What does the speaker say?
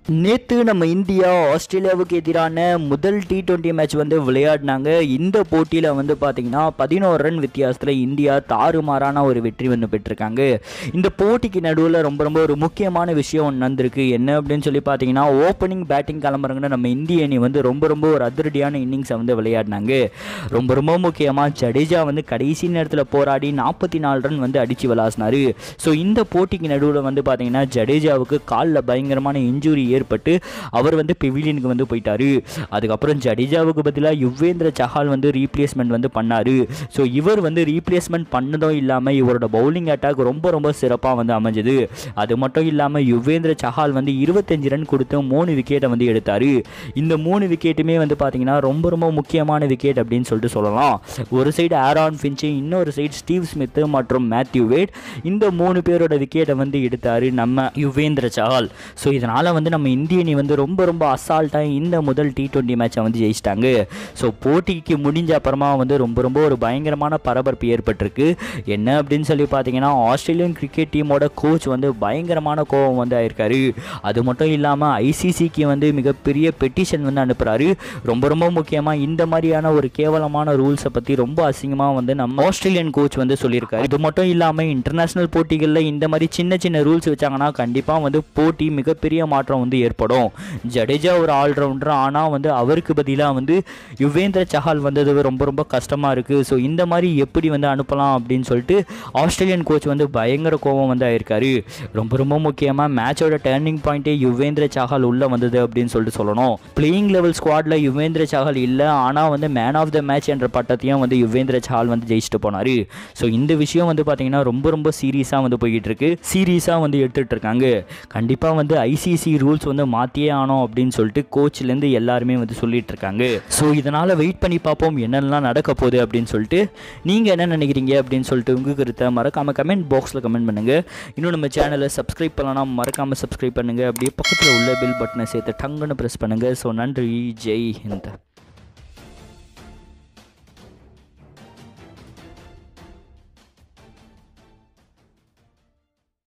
நேற்று நம்ம இந்தியா ஆஸ்திரேலியாவுக்கு எதிரான முதல் டி டுவெண்ட்டி மேட்ச் வந்து விளையாடினாங்க இந்த போட்டியில் வந்து பார்த்தீங்கன்னா பதினோரு ரன் வித்தியாசத்தில் இந்தியா தாறுமாறான ஒரு வெற்றி வந்து பெற்றிருக்காங்க இந்த போட்டிக்கு நடுவில் ரொம்ப ரொம்ப ஒரு முக்கியமான விஷயம் ஒன்று நடந்திருக்கு என்ன அப்படின்னு சொல்லி பார்த்தீங்கன்னா ஓப்பனிங் பேட்டிங் கிளம்புறாங்கன்னு நம்ம இந்திய அணி வந்து ரொம்ப ரொம்ப ஒரு அதிரடியான இன்னிங்ஸை வந்து விளையாடினாங்க ரொம்ப ரொம்ப முக்கியமாக ஜடேஜா வந்து கடைசி நேரத்தில் போராடி நாற்பத்தி நாலு ரன் வந்து அடித்து விளாசினாரு ஸோ இந்த போட்டிக்கு நடுவில் வந்து பார்த்தீங்கன்னா ஜடேஜாவுக்கு காலில் பயங்கரமான இன்ஜுரி ஏற்பட்டு அவர் வந்து பெவிலியனுக்கு வந்து போயிட்டாரு அதுக்கப்புறம் ஜடேஜாவுக்கு பதிலாக யுவேந்திர சஹால் வந்து ரீப்ளேஸ்மெண்ட் வந்து பண்ணார் ஸோ இவர் வந்து ரீப்ளேஸ்மெண்ட் பண்ணதும் இல்லாமல் இவரோட பவுலிங் அட்டாக் ரொம்ப ரொம்ப சிறப்பாக வந்து அமைஞ்சது அது மட்டும் இல்லாமல் யுவேந்திர சஹால் வந்து இருபத்தஞ்சு ரன் கொடுத்து மூணு விக்கெட்டை வந்து எடுத்தார் இந்த மூணு விக்கெட்டுமே வந்து பார்த்தீங்கன்னா ரொம்ப ரொம்ப முக்கியமான விக்கெட் அப்படின்னு சொல்லிட்டு சொல்லலாம் ஒரு சைடு ஆரான் ஃபின்ச்சு இன்னொரு சைடு ஸ்டீவ் ஸ்மித்து மற்றும் மேத்யூ வேட் இந்த மூணு பேரோட விக்கெட்டை வந்து எடுத்தார் நம்ம யுவேந்திர சஹால் ஸோ இதனால் வந்து நம்ம இந்திய அணி வந்து ரொம்ப ரொம்ப அசால்ட்டாக இந்த முதல் டி டுவெண்ட்டி மேட்சை வந்து ஜெயிச்சிட்டாங்க ஸோ போட்டிக்கு முடிஞ்ச அப்புறமா வந்து ரொம்ப ரொம்ப ஒரு பயங்கரமான பரபரப்பு ஏற்பட்டிருக்கு என்ன அப்படின்னு சொல்லி பார்த்தீங்கன்னா ஆஸ்திரேலியன் கிரிக்கெட் டீமோட கோச் வந்து பயங்கரமான கோபம் வந்து ஆயிருக்காரு அது மட்டும் இல்லாமல் ஐசிசிக்கு வந்து மிகப்பெரிய பெட்டிஷன் வந்து அனுப்புகிறாரு ரொம்ப ரொம்ப முக்கியமாக இந்த மாதிரியான ஒரு கேவலமான ரூல்ஸை பற்றி ரொம்ப அசிங்கமாக வந்து நம்ம ஆஸ்திரேலியன் கோச் வந்து சொல்லியிருக்காரு இது மட்டும் இல்லாமல் இன்டர்நேஷ்னல் போட்டிகளில் இந்த மாதிரி சின்ன சின்ன ரூல்ஸ் வச்சாங்கன்னா கண்டிப்பாக வந்து போட்டி மிகப்பெரிய மாற்றம் வந்து ஏற்படும் ஜடேஜா ஒரு ஆல்ரவுண்டர் ஆனால் வந்து அவருக்கு பதிலாக வந்து யுவேந்திர சஹால் வந்தது ரொம்ப ரொம்ப கஷ்டமாக இருக்குது ஸோ இந்த மாதிரி எப்படி வந்து அனுப்பலாம் அப்படின்னு சொல்லிட்டு ஆஸ்திரேலியன் கோச் வந்து பயங்கர கோபம் வந்து ஆயிருக்காரு ரொம்ப ரொம்ப முக்கியமாக மேட்சோட டேர்னிங் பாயிண்ட்டே யுவேந்திர சஹால் உள்ளே வந்தது அப்படின்னு சொல்லிட்டு சொல்லணும் பிளேயிங் லெவல் ஸ்குவாடில் யுவேந்திர சஹால் இல்லை ஆனால் வந்து மேன் ஆஃப் த மேட்ச் என்ற பட்டத்தையும் வந்து யுவேந்திர சஹால் வந்து ஜெயிச்சுட்டு போனார் ஸோ இந்த விஷயம் வந்து பார்த்தீங்கன்னா ரொம்ப ரொம்ப சீரியஸாக வந்து போய்கிட்டு இருக்கு சீரியஸாக வந்து எடுத்துகிட்டு இருக்காங்க கண்டிப்பாக வந்து ஐசிசி ரூல்ஸ் வந்து மாற்றியே ஆனோம் அப்படின்னு சொல்லிட்டு கோச்லேருந்து எல்லாருமே வந்து சொல்லிட்டு இருக்காங்க ஸோ இதனால் வெயிட் பண்ணி பார்ப்போம் என்னென்னலாம் நடக்க போகுது அப்படின்னு சொல்லிட்டு நீங்கள் என்ன நினைக்கிறீங்க அப்படின்னு சொல்லிட்டு உங்கள் கருத்தை மறக்காமல் கமெண்ட் பாக்ஸில் கமெண்ட் பண்ணுங்கள் இன்னும் நம்ம சேனலை சப்ஸ்கிரைப் பண்ணலாம் மறக்காமல் சப்ஸ்கிரைப் பண்ணுங்கள் அப்படியே பக்கத்தில் உள்ள பெல் பட்டனை சேர்த்து டங்குன்னு ப்ரெஸ் பண்ணுங்கள் ஸோ நன்றி ஜெய் ஹிந்த்